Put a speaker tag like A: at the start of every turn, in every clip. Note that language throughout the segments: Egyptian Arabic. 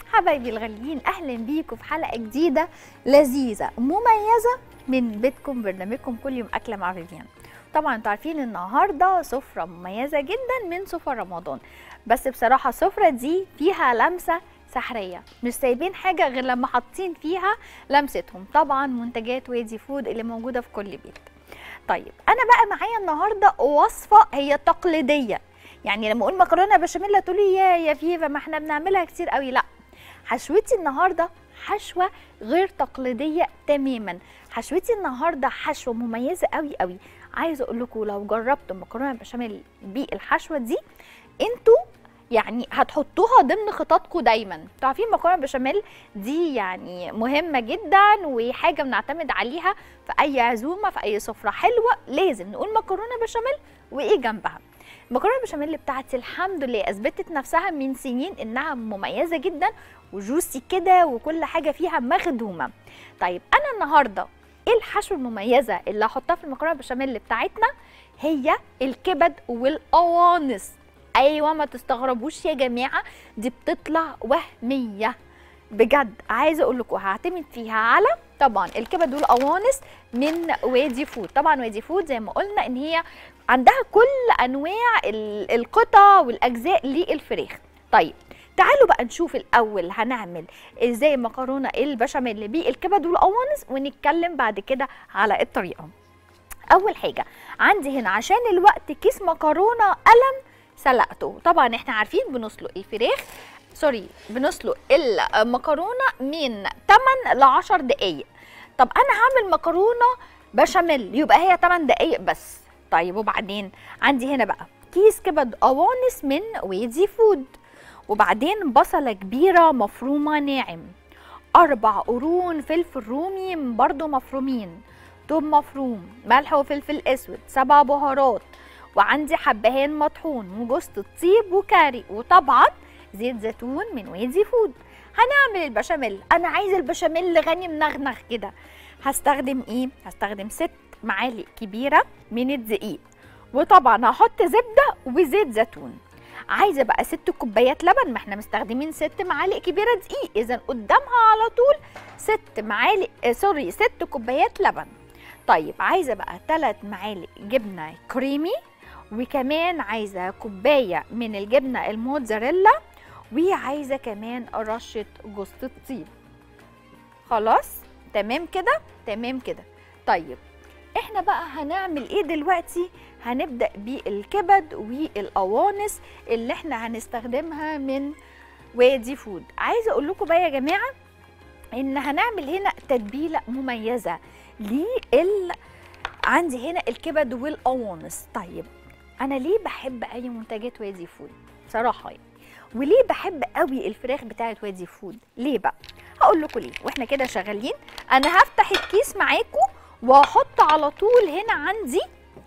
A: حبايبي الغاليين اهلا بيكم في حلقه جديده لذيذه مميزه من بيتكم برنامجكم كل يوم اكله مع فيفيان طبعا انتوا عارفين النهارده سفره مميزه جدا من سفر رمضان بس بصراحه السفره دي فيها لمسه سحريه مش سايبين حاجه غير لما حاطين فيها لمستهم طبعا منتجات وادي فود اللي موجوده في كل بيت طيب انا بقى معايا النهارده وصفه هي تقليديه يعني لما اقول مكرونه بشاميل تقولي يا يا فيفا ما احنا بنعملها كتير قوي لا حشوتي النهارده حشوه غير تقليديه تماما حشوتي النهارده حشوه مميزه قوي قوي عايزه اقول لكم لو جربتوا مكرونه بشاميل بالحشوه دي انتوا يعني هتحطوها ضمن خططكم دايما انتوا عارفين مكرونه بشاميل دي يعني مهمه جدا وحاجه بنعتمد عليها في اي عزومه في اي سفره حلوه لازم نقول مكرونه بشاميل وايه جنبها المكرونه البشاميل بتاعتي الحمد لله اثبتت نفسها من سنين انها مميزه جدا وجوسي كده وكل حاجه فيها مخدومه طيب انا النهارده ايه الحشوه المميزه اللي هحطها في المكرونه البشاميل بتاعتنا هي الكبد والقوانص ايوه ما تستغربوش يا جماعه دي بتطلع وهميه بجد عايزه اقول لكم هعتمد فيها على طبعا الكبد والقوانص من وادي فود طبعا وادي فود زي ما قلنا ان هي عندها كل انواع ال- القطع والاجزاء للفراخ طيب تعالوا بقى نشوف الاول هنعمل ازاي مكرونه البشاميل بالكبد والقوانص ونتكلم بعد كده على الطريقه اول حاجه عندي هنا عشان الوقت كيس مكرونه قلم سلقته طبعا احنا عارفين بنسلق الفراخ سوري بنسلق المكرونه من 8 ل 10 دقائق طب انا هعمل مكرونه بشاميل يبقى هي 8 دقائق بس طيب وبعدين عندي هنا بقى كيس كبد قوانص من ويدي فود وبعدين بصله كبيره مفرومه ناعم اربع قرون فلفل رومي برضو مفرومين توم مفروم ملح وفلفل اسود سبع بهارات وعندي حبهان مطحون وجوز الطيب وكاري وطبعا زيت زيتون من وادي فود هنعمل البشاميل انا عايزه البشاميل غني منغنغ كده هستخدم ايه هستخدم ست معالق كبيره من الدقيق وطبعا هحط زبده وزيت زيتون عايزه بقى ست كوبايات لبن ما احنا مستخدمين ست معالق كبيره دقيق اذا قدامها على طول ست معالق آه سوري ست كوبايات لبن طيب عايزه بقى ثلاث معالق جبنه كريمي وكمان عايزه كوبايه من الجبنه الموتزاريلا وعايزه كمان رشه جوز الطيب خلاص تمام كده تمام كده طيب احنا بقى هنعمل ايه دلوقتي هنبدا بالكبد والقوانص اللي احنا هنستخدمها من وادي فود عايزه اقول لكم بقى يا جماعه ان هنعمل هنا تتبيله مميزه لل عندي هنا الكبد والقوانص طيب انا ليه بحب اي منتجات وادي فود بصراحه يعني وليه بحب قوي الفراخ بتاعت وادي فود ليه بقى هقول لكم ليه واحنا كده شغالين انا هفتح الكيس معاكم واحط على طول هنا عندي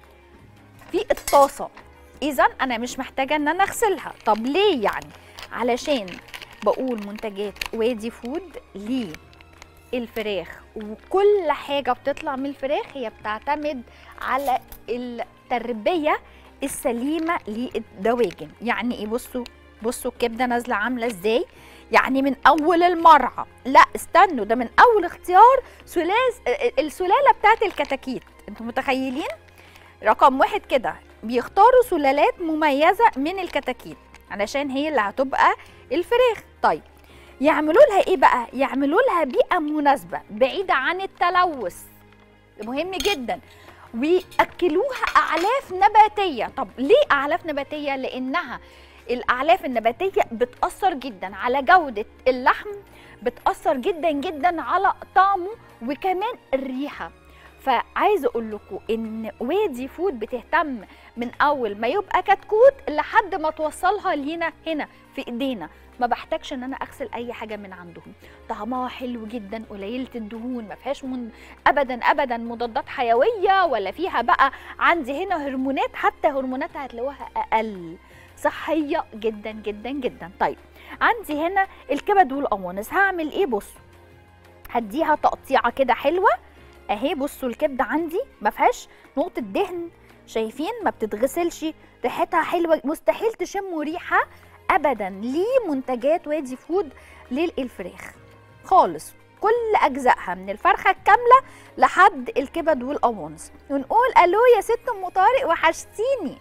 A: في الطاسه اذا انا مش محتاجه ان انا اغسلها طب ليه يعني علشان بقول منتجات وادي فود ليه الفراخ وكل حاجه بتطلع من الفراخ هي بتعتمد على التربيه السليمه للدواجن يعني ايه بصوا بصوا الكبده نازله عامله ازاي يعني من اول المرعى لا استنوا ده من اول اختيار سلاس السلاله بتاعت الكتاكيت انتوا متخيلين رقم واحد كده بيختاروا سلالات مميزه من الكتاكيت علشان هي اللي هتبقى الفراخ طيب يعملوا لها ايه بقى يعملوا لها بيئه مناسبه بعيده عن التلوث مهم جدا وياكلوها اعلاف نباتيه طب ليه اعلاف نباتيه لانها الاعلاف النباتيه بتاثر جدا على جوده اللحم بتاثر جدا جدا على طعمه وكمان الريحه فعايزه اقول لكم ان وادي فود بتهتم من اول ما يبقى كتكوت لحد ما توصلها لينا هنا في ايدينا ما بحتاجش ان انا اغسل اي حاجه من عندهم طعمها حلو جدا قليله الدهون ما فيهاش من ابدا ابدا مضادات حيويه ولا فيها بقى عندي هنا هرمونات حتى هرموناتها هتلاقوها اقل صحيه جدا جدا جدا طيب عندي هنا الكبد والقوانص هعمل ايه بصوا هديها تقطيعه كده حلوه اهي بصوا الكبده عندي ما فيهاش نقطه دهن شايفين ما بتتغسلش ريحتها حلوه مستحيل تشموا ريحه ابدا لمنتجات وادي فود للفراخ خالص كل اجزائها من الفرخه الكامله لحد الكبد والقوانص ونقول الو يا ست ام طارق وحشتيني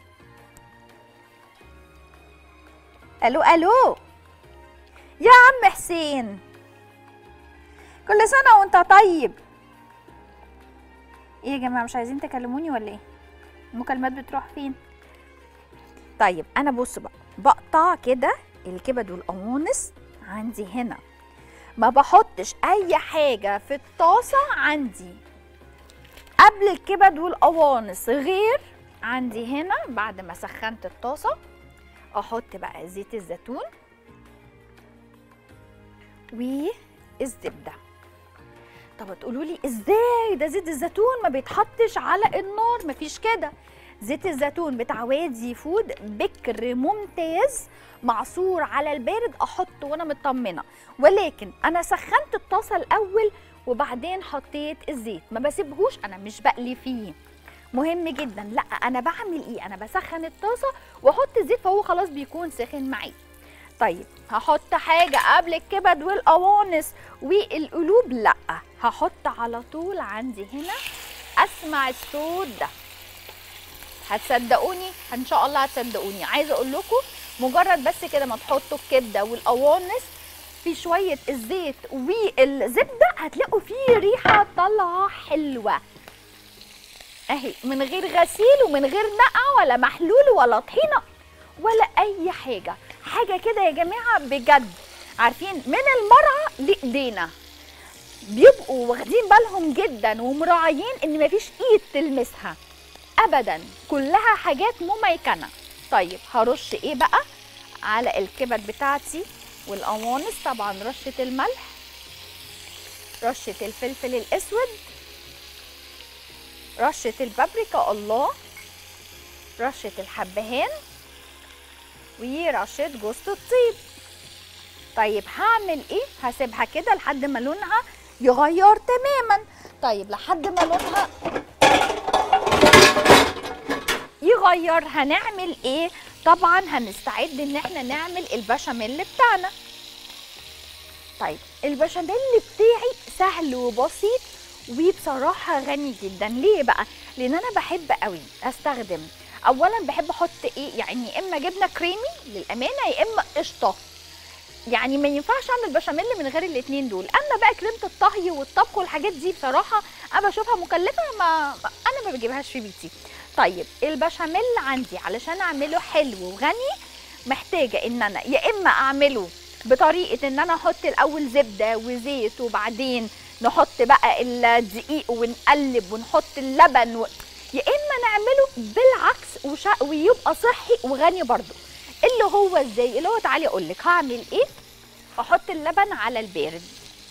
A: الو الو يا عم حسين كل سنه وانت طيب ايه يا جماعه مش عايزين تكلموني ولا ايه المكالمات بتروح فين طيب انا بص بقى بقطع كده الكبد والقوانص عندي هنا ما بحطش اي حاجه في الطاسه عندي قبل الكبد والقوانص غير عندي هنا بعد ما سخنت الطاسه احط بقى زيت الزيتون والزبده طب تقولوا لي ازاي ده زيت الزيتون ما بيتحطش على النار مفيش كده زيت الزيتون بتاع وادي فود بكر ممتاز معصور على البارد احطه وانا مطمنه ولكن انا سخنت الطاسه الاول وبعدين حطيت الزيت ما بسيبهوش انا مش بقلي فيه مهم جدا لا انا بعمل ايه انا بسخن الطاسه واحط الزيت فهو خلاص بيكون سخن معايا طيب هحط حاجه قبل الكبد والقوانص والقلوب لا هحط على طول عندي هنا اسمع الصوت ده هتصدقوني ان شاء الله هتصدقوني عايزه اقول لكم مجرد بس كده ما تحطوا الكبده والقوانص في شويه الزيت والزبده هتلاقوا فيه ريحه طالعه حلوه اهي من غير غسيل ومن غير نقع ولا محلول ولا طحينه ولا اي حاجه حاجه كده يا جماعه بجد عارفين من المرعى لايدينا بيبقوا واخدين بالهم جدا ومراعيين ان مفيش ايد تلمسها ابدا كلها حاجات مميكنه طيب هرش ايه بقى على الكبد بتاعتي والقوانص طبعا رشه الملح رشه الفلفل الاسود رشه البابريكا الله رشه الحبهان ورشه جوز الطيب طيب هعمل ايه هسيبها كده لحد ما لونها يغير تماما طيب لحد ما لونها يغير هنعمل ايه طبعا هنستعد ان احنا نعمل البشاميل بتاعنا طيب البشاميل بتاعي سهل وبسيط وبصراحة غني جدا ليه بقى لان انا بحب قوي استخدم اولا بحب احط ايه يعني يا اما جبنه كريمي للامانه يا اما قشطه يعني ما ينفعش اعمل بشاميل من غير الاثنين دول اما بقى كريمه الطهي والطبخ والحاجات دي بصراحه انا بشوفها مكلفه ما انا ما بجيبهاش في بيتي طيب البشاميل عندي علشان اعمله حلو وغني محتاجه ان انا يا اما اعمله بطريقه ان انا احط الاول زبده وزيت وبعدين نحط بقى الدقيق ونقلب ونحط اللبن و... يا اما نعمله بالعكس وشا... ويبقى صحي وغني برضو اللي هو ازاي اللي هو تعالي اقول لك هعمل ايه احط اللبن على البارد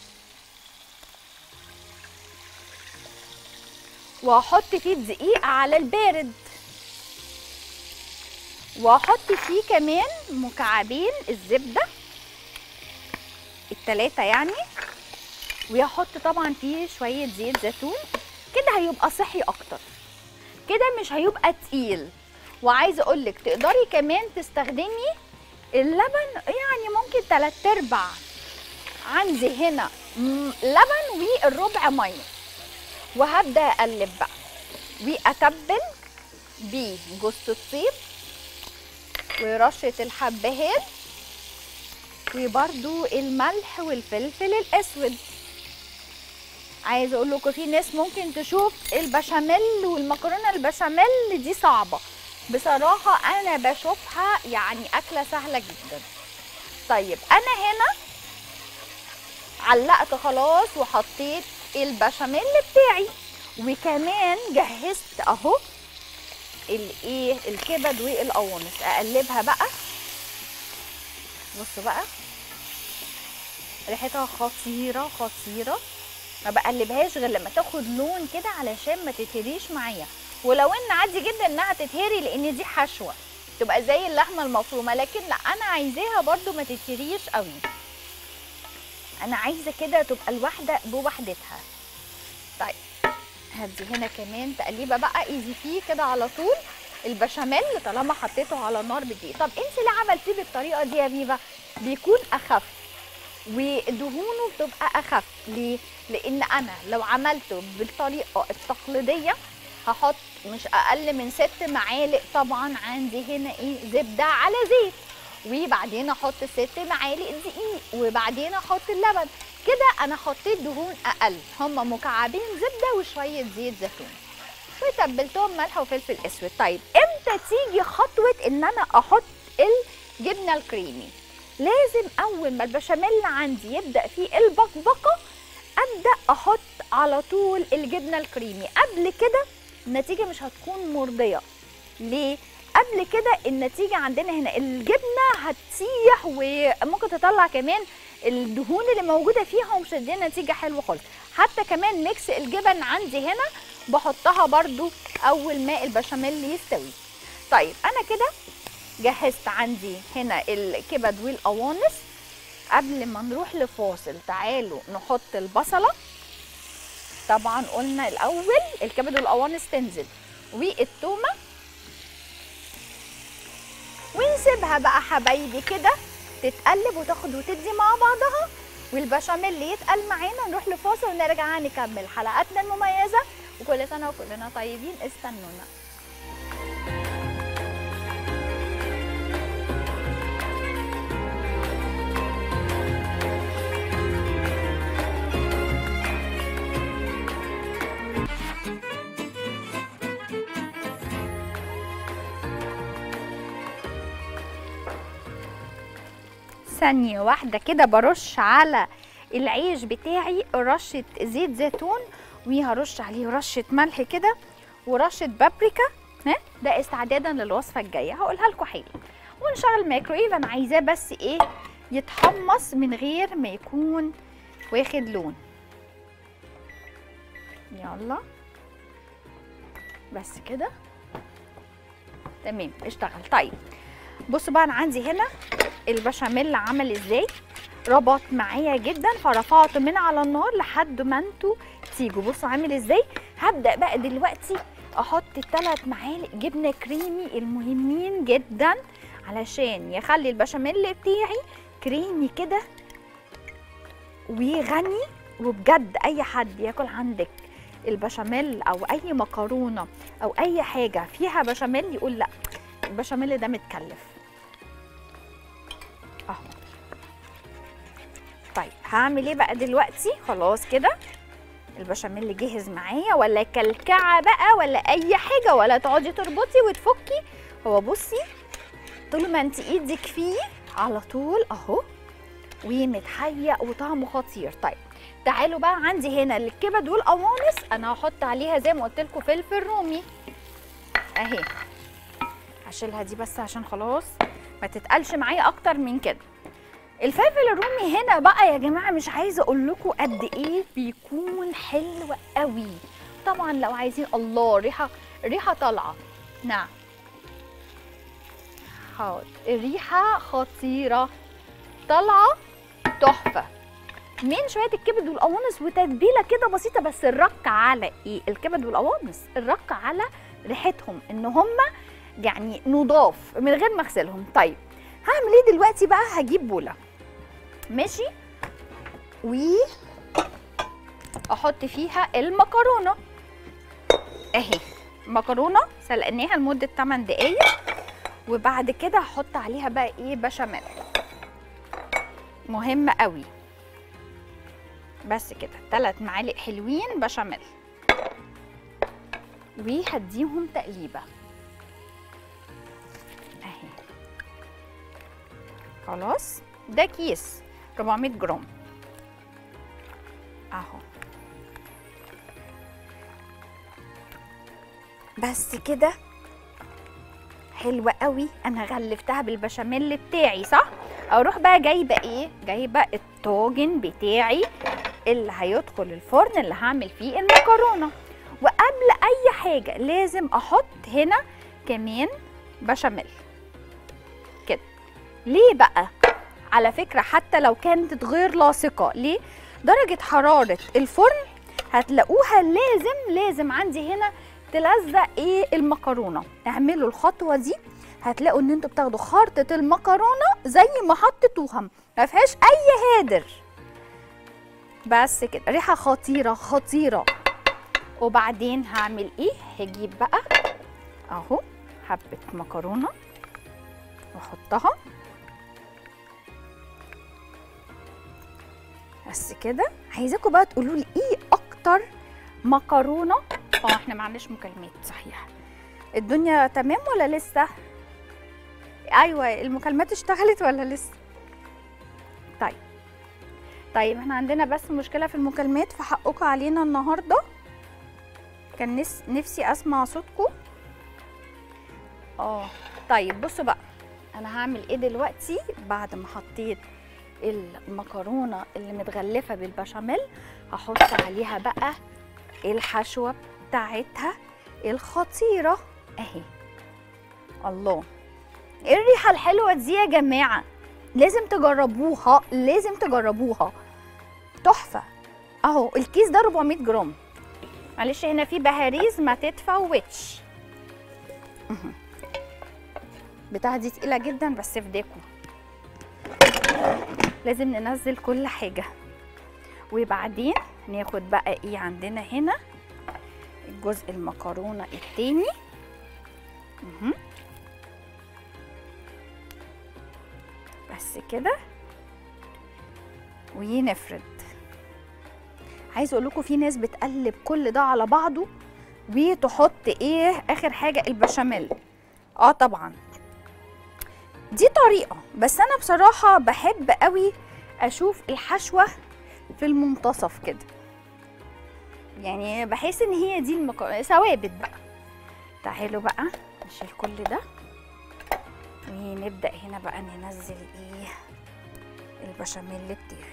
A: واحط فيه الدقيق على البارد واحط فيه كمان مكعبين الزبده التلاتة يعني ويحط طبعا فيه شوية زيت زيتون كده هيبقى صحي اكتر كده مش هيبقى تقيل وعايزه اقول لك تقدري كمان تستخدمي اللبن يعني ممكن تلات ارباع عندي هنا لبن والربع ميه وهبدا اقلب بقى واتبل بجوز الطيب ورشه الحبهان وبرده الملح والفلفل الاسود عايزه اقول لكم في ناس ممكن تشوف البشاميل والمكرونه البشاميل دي صعبه بصراحه انا بشوفها يعني اكله سهله جدا طيب انا هنا علقت خلاص وحطيت البشاميل بتاعي وكمان جهزت اهو الايه الكبد والقوانص اقلبها بقى بصوا بقى ريحتها خطيره خطيره ما بقلبهاش غير لما تاخد لون كده علشان ما تتهريش معايا ولو ان عادي جدا انها تتهري لان دي حشوه تبقى زي اللحمه المفرومه لكن لا انا عايزاها برده ما تتهريش قوي انا عايزه كده تبقى الواحده بوحدتها طيب هدي هنا كمان تقليبه بقى ايزي فيه كده على طول البشاميل طالما حطيته على النار بدقيق طب انت اللي عملتيه بالطريقه دي يا فيفا بيكون اخف ودهونه بتبقى اخف ليه لان انا لو عملته بالطريقه التقليديه هحط مش اقل من ست معالق طبعا عندي هنا ايه زبده على زيت وبعدين احط ست معالق دقيق وبعدين احط اللبن كده انا حطيت دهون اقل هم مكعبين زبده وشويه زيت زيتون وتبلتهم ملح وفلفل اسود طيب امتى تيجي خطوه ان انا احط الجبنه الكريمي لازم اول ما البشاميل عندي يبدا فيه البقبقه ابدا احط على طول الجبنه الكريمي قبل كده النتيجه مش هتكون مرضيه ليه قبل كده النتيجه عندنا هنا الجبنه هتسيح وممكن تطلع كمان الدهون اللي موجوده فيها ومش هتدينا نتيجه حلوه خالص حتى كمان ميكس الجبن عندي هنا بحطها برضو اول ما البشاميل يستوي طيب انا كده جهزت عندي هنا الكبد والقوانص قبل ما نروح لفاصل تعالوا نحط البصله طبعا قلنا الاول الكبد والقوانص تنزل والتومه ونسيبها بقى حبايبي كده تتقلب وتاخد وتدي مع بعضها والبشاميل يتقل معانا نروح لفاصل ونرجع نكمل حلقاتنا المميزه وكل سنه وكلنا طيبين استنونا ثانية واحدة كده برش على العيش بتاعي رشة زيت زيتون وهرش عليه رشة ملح كده ورشة بابريكا ها ده استعدادا للوصفة الجاية هقولها لكم حالا ونشغل الميكرويف انا عايزاه بس ايه يتحمص من غير ما يكون واخد لون يلا بس كده تمام اشتغل طيب بصوا بقى انا عندي هنا البشاميل عمل ازاي ربط معايا جدا فرفعته من على النار لحد ما انتوا تيجوا بصوا عامل ازاي هبدا بقى دلوقتي احط ثلاث معالق جبنه كريمي المهمين جدا علشان يخلي البشاميل بتاعي كريمي كده وغني وبجد اي حد ياكل عندك البشاميل او اي مكرونه او اي حاجه فيها بشاميل يقول لا البشاميل ده متكلف اهو طيب هعمل ايه بقى دلوقتي خلاص كده البشاميل جهز معايا ولا كلكعه بقى ولا اي حاجه ولا تقعدي تربطي وتفكي هو بصي طول ما انت ايدك فيه على طول اهو ومتحيق وطعمه خطير طيب تعالوا بقى عندي هنا الكبد والقوانص انا هحط عليها زي ما قلت لكم فلفل رومي اهي هشيلها دي بس عشان خلاص ما تتقلش معايا اكتر من كده الفلفل الرومي هنا بقى يا جماعه مش عايزه اقول لكم قد ايه بيكون حلو قوي طبعا لو عايزين الله ريحه ريحه طالعه نعم حاضر الريحه خطيره طالعه تحفه من شويه الكبد والقوانص وتتبيله كده بسيطه بس الرك على ايه الكبد والقوانص الرك على ريحتهم ان هم يعني نضاف من غير ما اغسلهم طيب هعمل ايه دلوقتي بقى هجيب بوله ماشي و احط فيها المكرونه اهي مكرونه سلقناها لمده 8 دقايق وبعد كده هحط عليها بقى ايه بشاميل مهم قوي بس كده ثلاث معالق حلوين بشاميل وهديهم تقليبه اهي خلاص ده كيس 400 جرام اهو بس كده حلوه قوي انا غلفتها بالبشاميل بتاعي صح اروح بقى جايبه ايه جايبه الطاجن بتاعي اللي هيدخل الفرن اللي هعمل فيه المكرونه وقبل اي حاجه لازم احط هنا كمان بشاميل كده ليه بقى على فكره حتى لو كانت غير لاصقه ليه درجه حراره الفرن هتلاقوها لازم لازم عندي هنا تلزق ايه المكرونه اعملوا الخطوه دي هتلاقوا ان انتوا بتاخدوا خرطه المكرونه زي ما حطيتوها ما فيهاش اي هادر بس كده ريحه خطيره خطيره وبعدين هعمل ايه هجيب بقى اهو حبه مكرونه واحطها بس كده عايزاكم بقى تقولوا لي ايه اكتر مكرونه اه احنا ما عندناش مكالمات صحيح الدنيا تمام ولا لسه ايوه المكالمات اشتغلت ولا لسه طيب طيب احنا عندنا بس مشكله في المكالمات فحقكم علينا النهارده كان نس... نفسي اسمع صوتكم اه طيب بصوا بقى انا هعمل ايه دلوقتي بعد ما حطيت المكرونه اللي متغلفه بالبشاميل هحط عليها بقى الحشوه بتاعتها الخطيره اهي الله ايه الريحه الحلوه دي يا جماعه لازم تجربوها لازم تجربوها تحفه اهو الكيس ده 400 جرام معلش هنا في بهاريز ما تتفوتش مهم. بتاعه دي تقيله جدا بس فداكوا لازم ننزل كل حاجه وبعدين ناخد بقى ايه عندنا هنا الجزء المكرونه التاني مهم. بس كده ونفرد عايز اقول لكم في ناس بتقلب كل ده على بعضه وتحط ايه اخر حاجه البشاميل اه طبعا دي طريقه بس انا بصراحه بحب قوي اشوف الحشوه في المنتصف كده يعني بحس ان هي دي المك... ثوابت بقى تعالوا بقى نشيل كل ده ونبدا هنا بقى ننزل ايه البشاميل بتاعي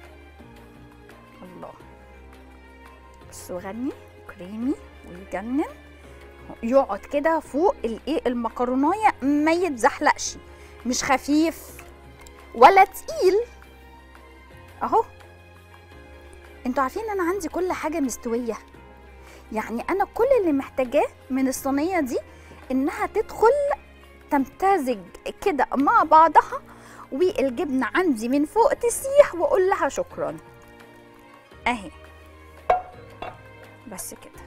A: الله بصوا غني كريمي ويجنن يقعد كده فوق الايه المكرونايه ما يتزحلقش مش خفيف ولا تقيل اهو انتوا عارفين انا عندي كل حاجه مستويه يعني انا كل اللي محتاجاه من الصينيه دي انها تدخل تمتزج كده مع بعضها والجبنه عندي من فوق تسيح واقول لها شكرا اهي بس كده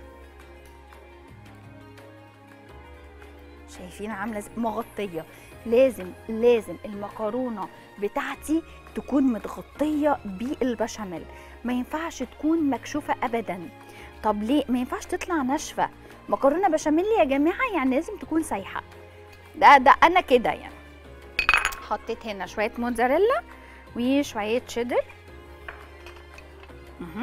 A: شايفين عامله زي مغطيه لازم لازم المكرونه بتاعتي تكون متغطيه بالبشاميل ما ينفعش تكون مكشوفه ابدا طب ليه ما ينفعش تطلع ناشفه مكرونه بشاميل يا جماعه يعني لازم تكون سايحه ده ده انا كده يعني حطيت هنا شويه موتزاريلا وشويه شيدر مهم.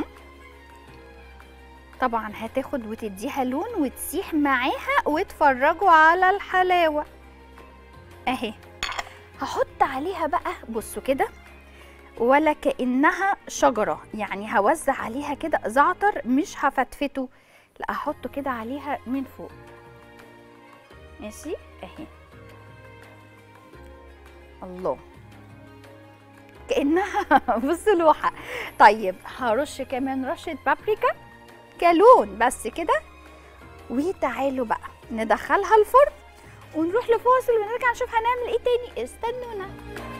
A: طبعا هتاخد وتديها لون وتسيح معاها وتفرجوا على الحلاوه اهي هحط عليها بقى بصوا كده ولا كانها شجره يعني هوزع عليها كده زعتر مش هفتفته لا هحطه كده عليها من فوق ماشي اهي الله كانها بصوا لوحه طيب هرش كمان رشه بابريكا كلون بس كده وتعالوا بقى ندخلها الفرن ونروح لفاصل ونرجع نشوف هنعمل ايه تاني استنونا